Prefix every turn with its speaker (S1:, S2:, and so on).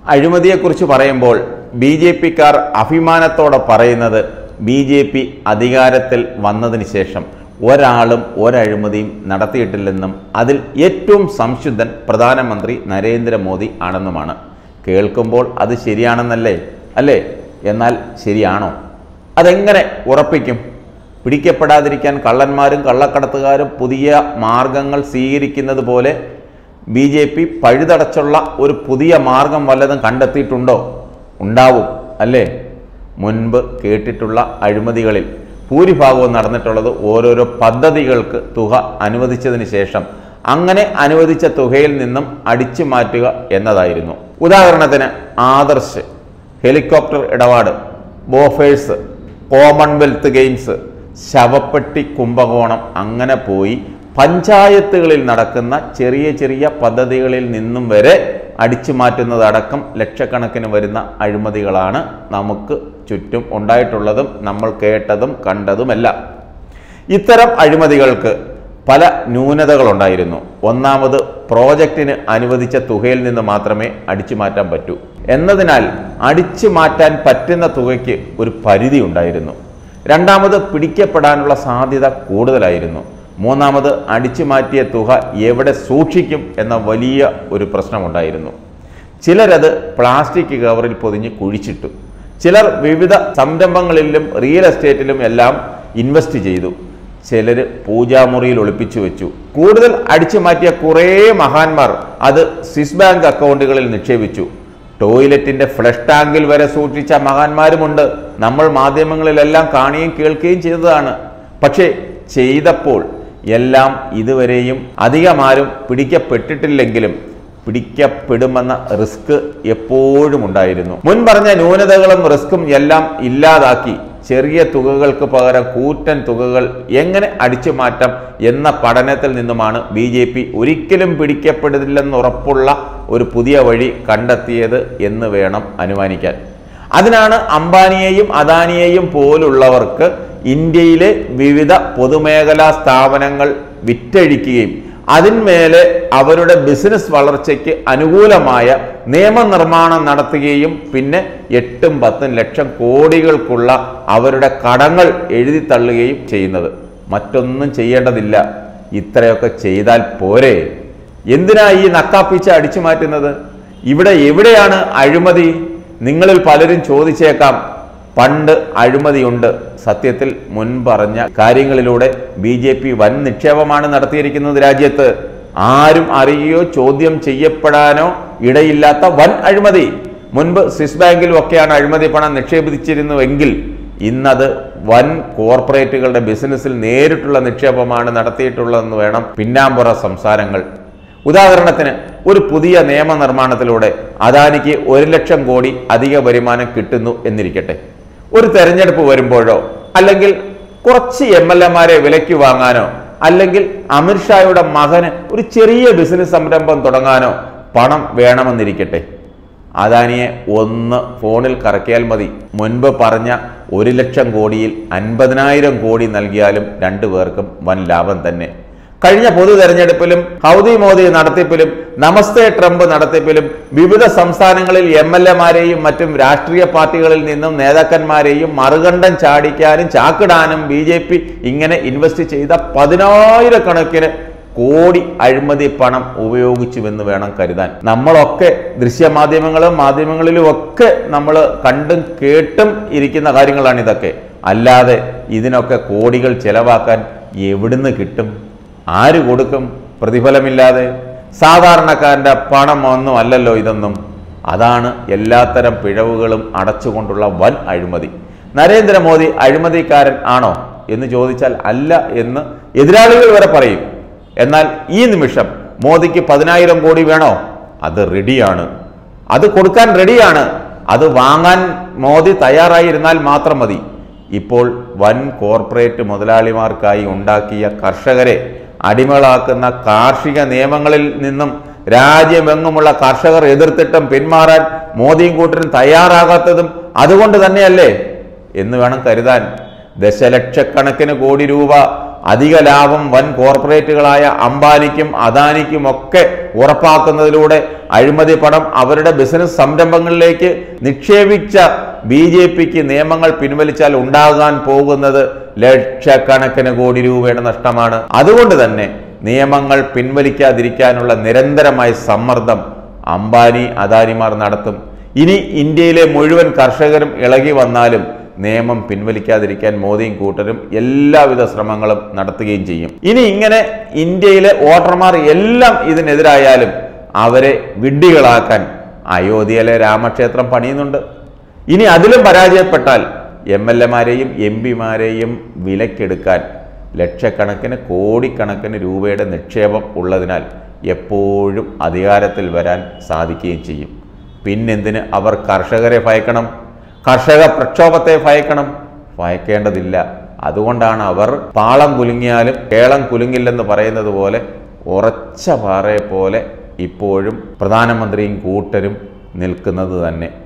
S1: അഴിമതിയെക്കുറിച്ച് പറയുമ്പോൾ B J പിക്കാർ അഭിമാനത്തോടെ പറയുന്നത് ബി ജെ പി അധികാരത്തിൽ വന്നതിന് ശേഷം ഒരാളും ഒരഴിമതിയും നടത്തിയിട്ടില്ലെന്നും അതിൽ ഏറ്റവും സംശുദ്ധൻ പ്രധാനമന്ത്രി നരേന്ദ്രമോദി ആണെന്നുമാണ് കേൾക്കുമ്പോൾ അത് ശരിയാണെന്നല്ലേ അല്ലേ എന്നാൽ ശരിയാണോ അതെങ്ങനെ ഉറപ്പിക്കും പിടിക്കപ്പെടാതിരിക്കാൻ കള്ളന്മാരും കള്ളക്കടത്തുകാരും പുതിയ മാർഗങ്ങൾ സ്വീകരിക്കുന്നത് പോലെ ബി ജെ പി പഴുതടച്ചുള്ള ഒരു പുതിയ മാർഗം വല്ലതും കണ്ടെത്തിയിട്ടുണ്ടോ ഉണ്ടാവും അല്ലേ മുൻപ് കേട്ടിട്ടുള്ള അഴിമതികളിൽ ഭൂരിഭാഗവും നടന്നിട്ടുള്ളത് ഓരോരോ പദ്ധതികൾക്ക് തുക അനുവദിച്ചതിന് ശേഷം അങ്ങനെ അനുവദിച്ച തുകയിൽ നിന്നും അടിച്ചു മാറ്റുക എന്നതായിരുന്നു ഉദാഹരണത്തിന് ആദർശ് ഹെലികോപ്റ്റർ ഇടപാട് ബോഫേഴ്സ് കോമൺവെൽത്ത് ഗെയിംസ് ശവപ്പെട്ടി കുംഭകോണം അങ്ങനെ പോയി പഞ്ചായത്തുകളിൽ നടക്കുന്ന ചെറിയ ചെറിയ പദ്ധതികളിൽ നിന്നും വരെ അടിച്ചു മാറ്റുന്നതടക്കം ലക്ഷക്കണക്കിന് വരുന്ന അഴിമതികളാണ് നമുക്ക് ചുറ്റും ഉണ്ടായിട്ടുള്ളതും നമ്മൾ കേട്ടതും കണ്ടതുമെല്ലാം ഇത്തരം അഴിമതികൾക്ക് പല ന്യൂനതകളുണ്ടായിരുന്നു ഒന്നാമത് പ്രോജക്റ്റിന് അനുവദിച്ച തുകയിൽ നിന്ന് മാത്രമേ അടിച്ചു മാറ്റാൻ പറ്റൂ എന്നതിനാൽ അടിച്ചു മാറ്റാൻ പറ്റുന്ന തുകയ്ക്ക് ഒരു പരിധി ഉണ്ടായിരുന്നു രണ്ടാമത് പിടിക്കപ്പെടാനുള്ള സാധ്യത കൂടുതലായിരുന്നു മൂന്നാമത് അടിച്ചു മാറ്റിയ തുക എവിടെ സൂക്ഷിക്കും എന്ന വലിയ ഒരു പ്രശ്നമുണ്ടായിരുന്നു ചിലരത് പ്ലാസ്റ്റിക് കവറിൽ പൊതിഞ്ഞ് കുഴിച്ചിട്ടു ചിലർ വിവിധ സംരംഭങ്ങളിലും റിയൽ എസ്റ്റേറ്റിലും എല്ലാം ഇൻവെസ്റ്റ് ചെയ്തു ചിലർ പൂജാമുറിയിൽ ഒളിപ്പിച്ചു വെച്ചു കൂടുതൽ അടിച്ചു മാറ്റിയ കുറേ മഹാന്മാർ അത് സ്വിസ് ബാങ്ക് അക്കൗണ്ടുകളിൽ നിക്ഷേപിച്ചു ടോയ്ലറ്റിന്റെ ഫ്ലഷ് ടാങ്കിൽ വരെ സൂക്ഷിച്ച മഹാന്മാരുമുണ്ട് നമ്മൾ മാധ്യമങ്ങളിലെല്ലാം കാണുകയും കേൾക്കുകയും ചെയ്തതാണ് പക്ഷേ ചെയ്തപ്പോൾ എല്ലാം ഇതുവരെയും അധികമാരും പിടിക്കപ്പെട്ടിട്ടില്ലെങ്കിലും പിടിക്കപ്പെടുമെന്ന റിസ്ക് എപ്പോഴും ഉണ്ടായിരുന്നു മുൻ പറഞ്ഞ ന്യൂനതകളും റിസ്ക്കും എല്ലാം ഇല്ലാതാക്കി ചെറിയ തുകകൾക്ക് പകരം കൂറ്റൻ തുകകൾ എങ്ങനെ അടിച്ചു മാറ്റാം എന്ന പഠനത്തിൽ നിന്നുമാണ് ബി ജെ പി ഒരിക്കലും പിടിക്കപ്പെടില്ലെന്നുറപ്പുള്ള ഒരു പുതിയ വഴി കണ്ടെത്തിയത് എന്ന് വേണം അനുമാനിക്കാൻ അതിനാണ് അംബാനിയെയും അദാനിയെയും പോലുള്ളവർക്ക് ഇന്ത്യയിലെ വിവിധ പൊതുമേഖലാ സ്ഥാപനങ്ങൾ വിറ്റഴിക്കുകയും അതിന്മേലെ അവരുടെ ബിസിനസ് വളർച്ചയ്ക്ക് അനുകൂലമായ നിയമനിർമ്മാണം നടത്തുകയും പിന്നെ എട്ടും പത്തും ലക്ഷം കോടികൾക്കുള്ള അവരുടെ കടങ്ങൾ എഴുതി തള്ളുകയും ചെയ്യുന്നത് മറ്റൊന്നും ചെയ്യേണ്ടതില്ല ഇത്രയൊക്കെ ചെയ്താൽ പോരെ എന്തിനാ ഈ നക്കാപ്പിച്ച അടിച്ചു മാറ്റുന്നത് ഇവിടെ എവിടെയാണ് അഴിമതി നിങ്ങളിൽ പലരും ചോദിച്ചേക്കാം പണ്ട് അഴിമതിയുണ്ട് സത്യത്തിൽ മുൻപറഞ്ഞ കാര്യങ്ങളിലൂടെ ബി ജെ പി വൻ നിക്ഷേപമാണ് നടത്തിയിരിക്കുന്നത് രാജ്യത്ത് ആരും അറിയുകയോ ചോദ്യം ചെയ്യപ്പെടാനോ ഇടയില്ലാത്ത വൻ അഴിമതി മുൻപ് സ്വിസ് ബാങ്കിലും ഒക്കെയാണ് അഴിമതി പണം നിക്ഷേപിച്ചിരുന്നുവെങ്കിൽ ഇന്നത് വൻ കോർപ്പറേറ്റുകളുടെ ബിസിനസ്സിൽ നേരിട്ടുള്ള നിക്ഷേപമാണ് നടത്തിയിട്ടുള്ളതെന്ന് വേണം പിന്നാമ്പുറ സംസാരങ്ങൾ ഉദാഹരണത്തിന് ഒരു പുതിയ നിയമനിർമ്മാണത്തിലൂടെ അദാനിക്ക് ഒരു ലക്ഷം കോടി അധിക വരുമാനം കിട്ടുന്നു എന്നിരിക്കട്ടെ ഒരു തെരഞ്ഞെടുപ്പ് വരുമ്പോഴോ അല്ലെങ്കിൽ കുറച്ച് എം എൽ എമാരെ വിലയ്ക്ക് വാങ്ങാനോ അല്ലെങ്കിൽ അമിത്ഷായുടെ മകന് ഒരു ചെറിയ ബിസിനസ് സംരംഭം തുടങ്ങാനോ പണം വേണമെന്നിരിക്കട്ടെ അദാനിയെ ഒന്ന് ഫോണിൽ കറക്കിയാൽ മതി മുൻപ് പറഞ്ഞ ഒരു ലക്ഷം കോടിയിൽ അൻപതിനായിരം കോടി നൽകിയാലും രണ്ടു പേർക്കും വൻ ലാഭം തന്നെ കഴിഞ്ഞ പൊതു തെരഞ്ഞെടുപ്പിലും ഹൗദി മോദി നടത്തിപ്പിലും നമസ്തേ ട്രംപ് നടത്തിപ്പിലും വിവിധ സംസ്ഥാനങ്ങളിൽ എം എൽ എമാരെയും മറ്റും രാഷ്ട്രീയ പാർട്ടികളിൽ നിന്നും നേതാക്കന്മാരെയും മറുകണ്ഠം ചാടിക്കാനും ചാക്കിടാനും ബി ജെ പി ഇങ്ങനെ ഇൻവെസ്റ്റ് ചെയ്ത പതിനായിരക്കണക്കിന് കോടി അഴിമതി പണം ഉപയോഗിച്ചുവെന്ന് വേണം കരുതാൻ നമ്മളൊക്കെ ദൃശ്യമാധ്യമങ്ങളും മാധ്യമങ്ങളിലും ഒക്കെ നമ്മൾ കണ്ടും കേട്ടും ഇരിക്കുന്ന കാര്യങ്ങളാണ് ഇതൊക്കെ അല്ലാതെ ഇതിനൊക്കെ കോടികൾ ചെലവാക്കാൻ എവിടുന്ന് കിട്ടും ആര് കൊടുക്കും പ്രതിഫലമില്ലാതെ സാധാരണക്കാരൻ്റെ പണം ഒന്നും അല്ലല്ലോ ഇതൊന്നും അതാണ് എല്ലാത്തരം പിഴവുകളും അടച്ചുകൊണ്ടുള്ള വൻ അഴിമതി നരേന്ദ്രമോദി അഴിമതിക്കാരൻ ആണോ എന്ന് ചോദിച്ചാൽ അല്ല എന്ന് എതിരാളികൾ വരെ പറയും എന്നാൽ ഈ നിമിഷം മോദിക്ക് പതിനായിരം കോടി വേണോ അത് റെഡിയാണ് അത് കൊടുക്കാൻ റെഡിയാണ് അത് വാങ്ങാൻ മോദി തയ്യാറായിരുന്നാൽ മാത്രം മതി ഇപ്പോൾ വൻ കോർപ്പറേറ്റ് മുതലാളിമാർക്കായി ഉണ്ടാക്കിയ കർഷകരെ അടിമകളാക്കുന്ന കാർഷിക നിയമങ്ങളിൽ നിന്നും രാജ്യമെങ്ങുമുള്ള കർഷകർ എതിർത്തിട്ടും പിന്മാറാൻ മോദിയും കൂട്ടരും തയ്യാറാകാത്തതും അതുകൊണ്ട് തന്നെയല്ലേ എന്ന് വേണം കരുതാൻ ദശലക്ഷക്കണക്കിന് കോടി രൂപ അധിക ലാഭം വൻ കോർപ്പറേറ്റുകളായ അംബാനിക്കും അദാനിക്കും ഒക്കെ ഉറപ്പാക്കുന്നതിലൂടെ അഴിമതി പണം അവരുടെ ബിസിനസ് സംരംഭങ്ങളിലേക്ക് നിക്ഷേപിച്ച ബി ജെ പിക്ക് നിയമങ്ങൾ പിൻവലിച്ചാൽ ഉണ്ടാകാൻ പോകുന്നത് ലക്ഷക്കണക്കിന് കോടി രൂപയുടെ നഷ്ടമാണ് അതുകൊണ്ട് തന്നെ നിയമങ്ങൾ പിൻവലിക്കാതിരിക്കാനുള്ള നിരന്തരമായ സമ്മർദ്ദം അംബാനി അദാനിമാർ നടത്തും ഇനി ഇന്ത്യയിലെ മുഴുവൻ കർഷകരും ഇളകി വന്നാലും നിയമം പിൻവലിക്കാതിരിക്കാൻ മോദിയും കൂട്ടരും എല്ലാവിധ ശ്രമങ്ങളും നടത്തുകയും ചെയ്യും ഇനി ഇങ്ങനെ ഇന്ത്യയിലെ വോട്ടർമാർ എല്ലാം ഇതിനെതിരായാലും അവരെ വിഡ്ഢികളാക്കാൻ അയോധ്യയിലെ രാമക്ഷേത്രം പണിയുന്നുണ്ട് ഇനി അതിലും പരാജയപ്പെട്ടാൽ എം എൽ എമാരെയും എം പിമാരെയും വിലക്കെടുക്കാൻ ലക്ഷക്കണക്കിന് കോടിക്കണക്കിന് രൂപയുടെ നിക്ഷേപം ഉള്ളതിനാൽ എപ്പോഴും അധികാരത്തിൽ വരാൻ സാധിക്കുകയും ചെയ്യും പിന്നെന്തിന് അവർ കർഷകരെ ഭയക്കണം കർഷക പ്രക്ഷോഭത്തെ ഭയക്കണം ഭയക്കേണ്ടതില്ല അതുകൊണ്ടാണ് അവർ പാളം കുലുങ്ങിയാലും കേളം കുലുങ്ങില്ലെന്ന് പറയുന്നത് പോലെ ഉറച്ച പാറയെ പോലെ ഇപ്പോഴും പ്രധാനമന്ത്രിയും കൂട്ടരും നിൽക്കുന്നത് തന്നെ